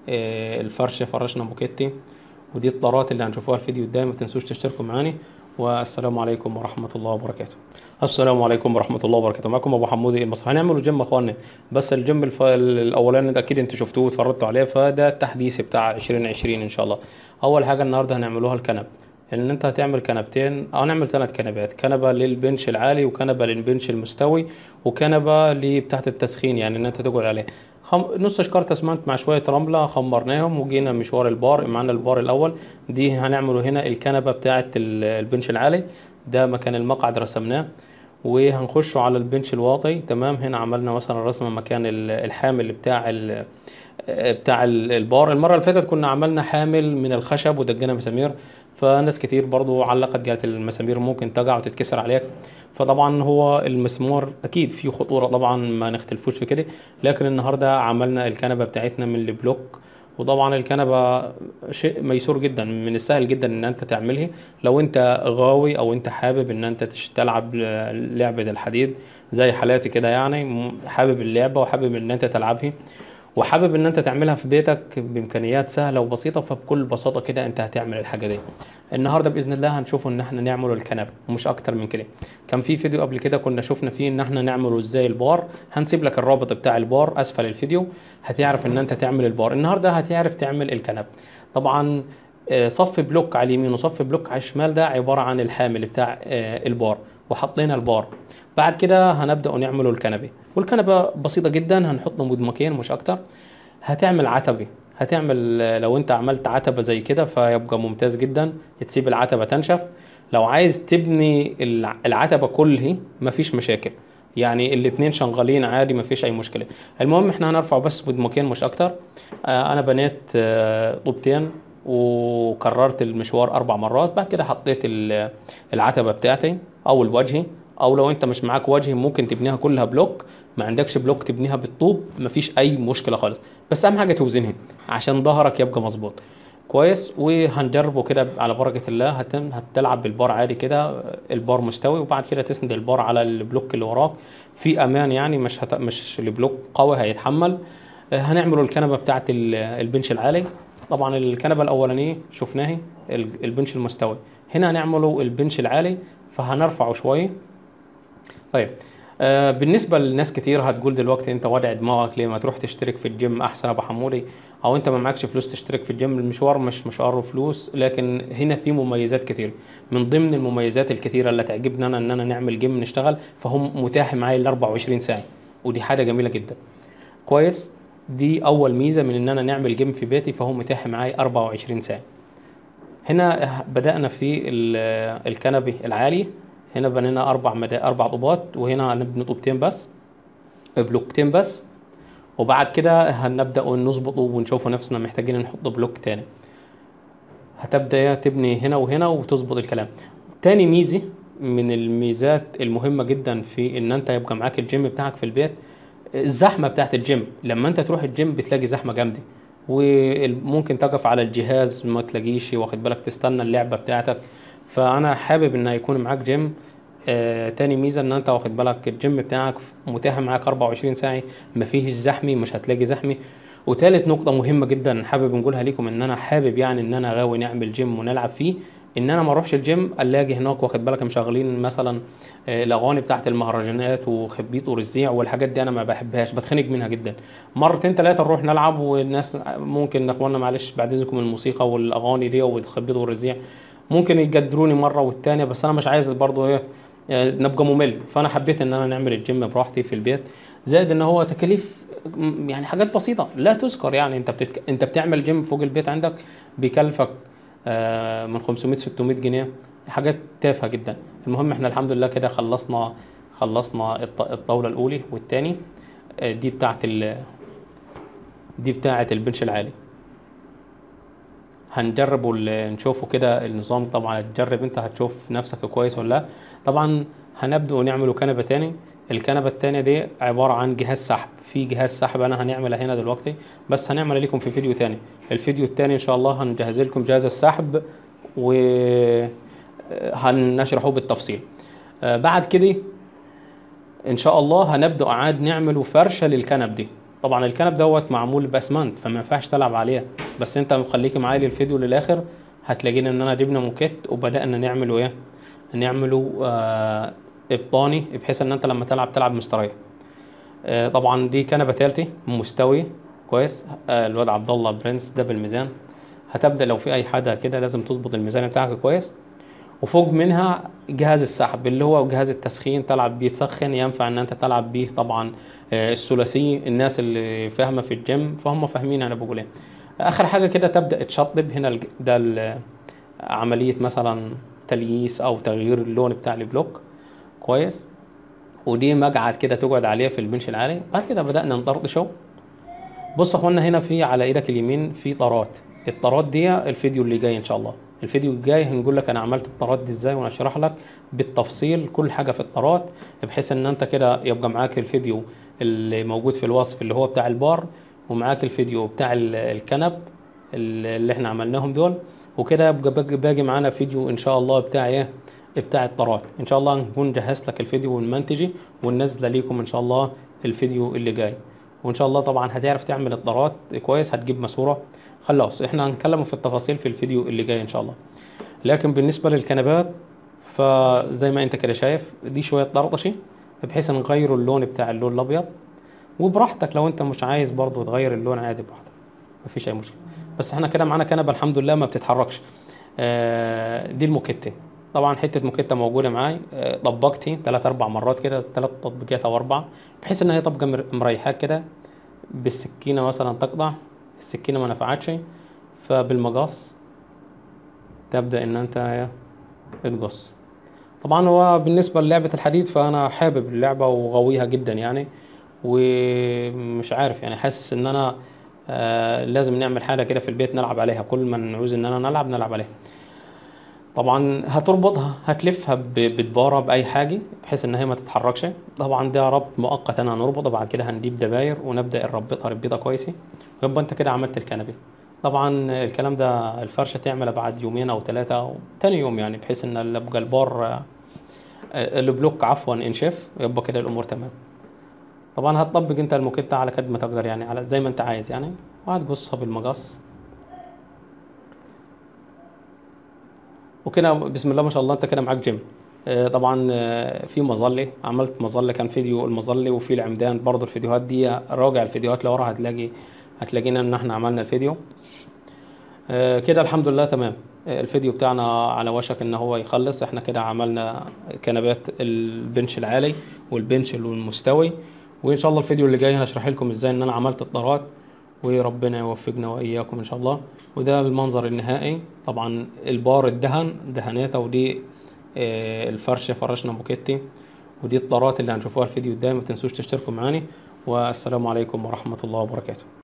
آه، الفرش فرشنا موكيتي ودي الطارات اللي هنشوفوها الفيديو الجاي ما تنسوش تشتركوا معاني والسلام عليكم ورحمة الله وبركاته السلام عليكم ورحمة الله وبركاته معكم ابو حمودي المصري هنعمل جيم يا اخوانا بس الجيم الف... الاولاني ده اكيد انتوا شفتوه واتفرجتوا عليه فده التحديث بتاع 2020 ان شاء الله اول حاجة النهارده هنعملوها الكنب ان انت هتعمل كنبتين او نعمل ثلاث كنبات كنبه للبنش العالي وكنبه للبنش المستوي وكنبه لبتاعه التسخين يعني ان انت تقعد عليه خم... نص شكارة اسمنت مع شوية رملة خمرناهم وجينا مشوار البار معانا البار الأول دي هنعمله هنا الكنبة بتاعة ال- البنش العالي ده مكان المقعد رسمناه وهنخشه على البنش الواطي تمام هنا عملنا مثلا رسمة مكان ال- الحامل بتاع ال... بتاع ال- البار المرة اللي فاتت كنا عملنا حامل من الخشب ودجنا مسامير فناس كتير برضو علقت قالت المسامير ممكن تقع وتتكسر عليك فطبعا هو المسمار اكيد فيه خطوره طبعا ما نختلفوش في كده لكن النهارده عملنا الكنبه بتاعتنا من البلوك وطبعا الكنبه شيء ميسور جدا من السهل جدا ان انت تعملها لو انت غاوي او انت حابب ان انت تش- تلعب لعبه الحديد زي حالاتي كده يعني م- حابب اللعبه وحابب ان انت تلعبها وحابب ان انت تعملها في بيتك بامكانيات سهله وبسيطه فبكل بساطه كده انت هتعمل الحاجه دي النهارده باذن الله هنشوفه ان احنا نعمل الكنب ومش اكتر من كده كان في فيديو قبل كده كنا شفنا فيه ان احنا نعمله ازاي البار هنسيب لك الرابط بتاع البار اسفل الفيديو هتعرف ان انت تعمل البار النهارده هتعرف تعمل الكنب طبعا آه، صف بلوك على اليمين وصف بلوك على الشمال ده عباره عن الحامل بتاع آه، البار وحطينا البار بعد كده هنبدا نعمله الكنبه والكنبه بسيطه جدا هنحط مدمكين مش اكتر هتعمل عتبه هتعمل آه، لو انت عملت عتبه زي كده فيبقى ممتاز جدا تسيب العتبه تنشف لو عايز تبني الع- العتبه كلها مفيش مشاكل يعني الاتنين شغالين عادي مفيش اي مشكله المهم احنا هنرفع بس مدمكين مش اكتر آه، انا بنيت آه، طوبتين وكررت المشوار اربع مرات بعد كده حطيت ال- العتبه بتاعتي او الوجهي او لو انت مش معاك وجهي ممكن تبنيها كلها بلوك ما عندكش بلوك تبنيها بالطوب مفيش اي مشكله خالص بس اهم حاجه توزنها عشان ظهرك يبقى مظبوط كويس وهنجربه كده على بركه الله هتم هتلعب بالبار عادي كده البار مستوي وبعد كده تسند البار على البلوك اللي وراك في امان يعني مش هت... مش البلوك قوي هيتحمل آه، هنعمله الكنبه بتاعت ال- البنش العالي طبعا الكنبه الاولانيه شفناها ال- البنش المستوي هنا هنعمله البنش العالي فهنرفعه شويه طيب آه بالنسبه لناس كتير هتقول دلوقتي انت وادع دماغك ليه ما تروح تشترك في الجيم احسن ابو حمودي او انت ما معكش فلوس تشترك في الجيم المشوار مش مشوار فلوس لكن هنا في مميزات كتير من ضمن المميزات الكتيره اللي تعجبنا انا ان انا نعمل جيم نشتغل فهم متاح معايا ال 24 ساعه ودي حاجه جميله جدا كويس دي اول ميزه من ان انا نعمل جيم في بيتي فهو متاح معايا 24 ساعه هنا بدأنا في ال- الكنبي العالي هنا بنينا أربع مدا أربع طوبات وهنا هنبني طوبتين بس بلوكتين بس وبعد كده هنبدأ نظبطه ونشوفه نفسنا محتاجين نحط بلوك تاني هتبدأ تبني هنا وهنا وتظبط الكلام تاني ميزة من الميزات المهمة جدا في ان انت يبقى معاك الجيم بتاعك في البيت الزحمة بتاعت الجيم لما انت تروح الجيم بتلاقي زحمة جامدة وممكن تقف على الجهاز ما تلاقيش واخد بالك تستنى اللعبة بتاعتك فانا حابب ان يكون معاك جيم آه تاني ميزه ان انت واخد بالك الجيم بتاعك متاح معاك 24 ساعه مفيش زحمي مش هتلاقي زحمي وتالت نقطه مهمه جدا حابب نقولها لكم ان انا حابب يعني ان انا غاوي نعمل جيم ونلعب فيه ان انا ما اروحش الجيم الاقي هناك واخد بالك مشغلين مثلا آه، الاغاني بتاعت المهرجانات وخبيط ورزيع والحاجات دي انا ما بحبهاش بتخنق منها جدا مرتين ثلاثه نروح نلعب والناس ممكن اخوانا معلش بعد اذنكم الموسيقى والاغاني دي والخبيط والرزيع ممكن يقدروني مره والتانيه بس انا مش عايز برضه ايه يعني نبقى ممل فانا حبيت ان انا نعمل الجيم براحتي في البيت زائد ان هو تكاليف م- يعني حاجات بسيطه لا تذكر يعني انت بتتك... انت بتعمل جيم فوق البيت عندك بيكلفك آه، من 500 600 جنيه حاجات تافهه جدا المهم احنا الحمد لله كده خلصنا خلصنا الط- الطاوله الاولى والتاني آه، دي بتاعت ال... دي بتاعت البنش العالي هنجربه ال- نشوفه كده النظام طبعا تجرب انت هتشوف نفسك كويس ولا لا طبعا هنبدأ نعمله كنبة تاني الكنبة التانية دي عبارة عن جهاز سحب في جهاز سحب انا هنعملها هنا دلوقتي بس هنعمل لكم في فيديو تاني الفيديو التاني ان شاء الله هنجهز لكم جهاز السحب و هنشرحه بالتفصيل آه، بعد كده ان شاء الله هنبدأ عاد نعمل فرشة للكنب دي طبعا الكنب دوت معمول باسمنت فما ينفعش تلعب عليه بس انت مخليك معايا للفيديو للاخر هتلاقينا ان انا جبنا موكيت وبدانا نعمله ايه نعمله آه ابطاني بحيث ان انت لما تلعب تلعب مستريح آه طبعا دي كنبه تالتي مستوي كويس آه الواد عبد الله برنس ده بالميزان هتبدا لو في اي حاجه كده لازم تظبط الميزان بتاعك كويس وفوق منها جهاز السحب اللي هو جهاز التسخين تلعب بيه تسخن ينفع ان انت تلعب بيه طبعا آه، الثلاثي الناس اللي فاهمه في الجيم فهم فاهمين انا بقول ايه اخر حاجه كده تبدا تشطب هنا الج- ده ال- عمليه مثلا تلييس او تغيير اللون بتاع البلوك كويس ودي مقعد كده تقعد عليه في البنش العالي بعد كده بدانا نطرطشه بص يا اخوانا هنا في على ايدك اليمين في طارات الطارات دي الفيديو اللي جاي ان شاء الله الفيديو الجاي هنقول لك انا عملت الطارات دي ازاي وهشرح لك بالتفصيل كل حاجه في الطارات بحيث ان انت كده يبقى معاك الفيديو اللي موجود في الوصف اللي هو بتاع البار ومعاك الفيديو بتاع ال- الكنب اللي اللي احنا عملناهم دول وكده يبقى باقي- باقي معانا فيديو ان شاء الله بتاع ايه بتاع الطارات ان شاء الله نكون جهزت لك الفيديو والمنتجي وننزله ليكم ان شاء الله الفيديو اللي جاي وان شاء الله طبعا هتعرف تعمل الطارات كويس هتجيب ماسوره خلاص احنا هنتكلم في التفاصيل في الفيديو اللي جاي ان شاء الله لكن بالنسبه للكنبات فزي ما انت كده شايف دي شويه طرطشه بحيث نغيروا اللون بتاع اللون الابيض وبراحتك لو انت مش عايز برضو تغير اللون عادي براحتك مفيش اي مشكله بس احنا كده معانا كنبه الحمد لله ما بتتحركش آه، دي الموكيته طبعا حته موكيته موجوده معاي آه، طبقتي ثلاث اربع مرات كده ثلاث تطبيقات او اربع بحيث ان هي تبقى مر- مريحاك كده بالسكينه مثلا تقطع السكينه ما نفعتش فبالمقص تبدا ان انت تقص طبعا هو بالنسبه للعبه الحديد فانا حابب اللعبه وغاويها جدا يعني ومش عارف يعني حاسس ان انا آه لازم نعمل حاجه كده في البيت نلعب عليها كل ما نعوز اننا نلعب نلعب عليها طبعا هتربطها هتلفها ب- بدباره باي حاجه بحيث ان هي ما تتحركش طبعا ده ربط مؤقت انا هنربطه بعد كده هنجيب دباير ونبدا نربطها ربيطه كويسه يبقى انت كده عملت الكنبه طبعا الكلام ده الفرشه تعملها بعد يومين او ثلاثه او تاني يوم يعني بحيث ان يبقى البار آه، البلوك عفوا انشف يبقى كده الامور تمام طبعا هتطبق انت الموكيتا على قد ما تقدر يعني على زي ما انت عايز يعني وهتقصها بالمقص وكده بسم الله ما شاء الله انت كده معاك جيم آه، طبعا آه، في مظله عملت مظله كان فيديو المظله وفي العمدان برضو الفيديوهات دي راجع الفيديوهات لورا هتلاقي هتلاقينا ان احنا عملنا الفيديو آه، كده الحمد لله تمام آه، الفيديو بتاعنا على وشك ان هو يخلص احنا كده عملنا كنبات البنش العالي والبنش المستوي وان شاء الله الفيديو اللي جاي هشرح لكم ازاي ان انا عملت الطارات وربنا يوفقنا واياكم ان شاء الله وده المنظر النهائي طبعا البار الدهن دهناتها ودي آه، الفرشه فرشنا موكيتي ودي الطارات اللي هنشوفوها الفيديو الجاي ما تنسوش تشتركوا معاني والسلام عليكم ورحمه الله وبركاته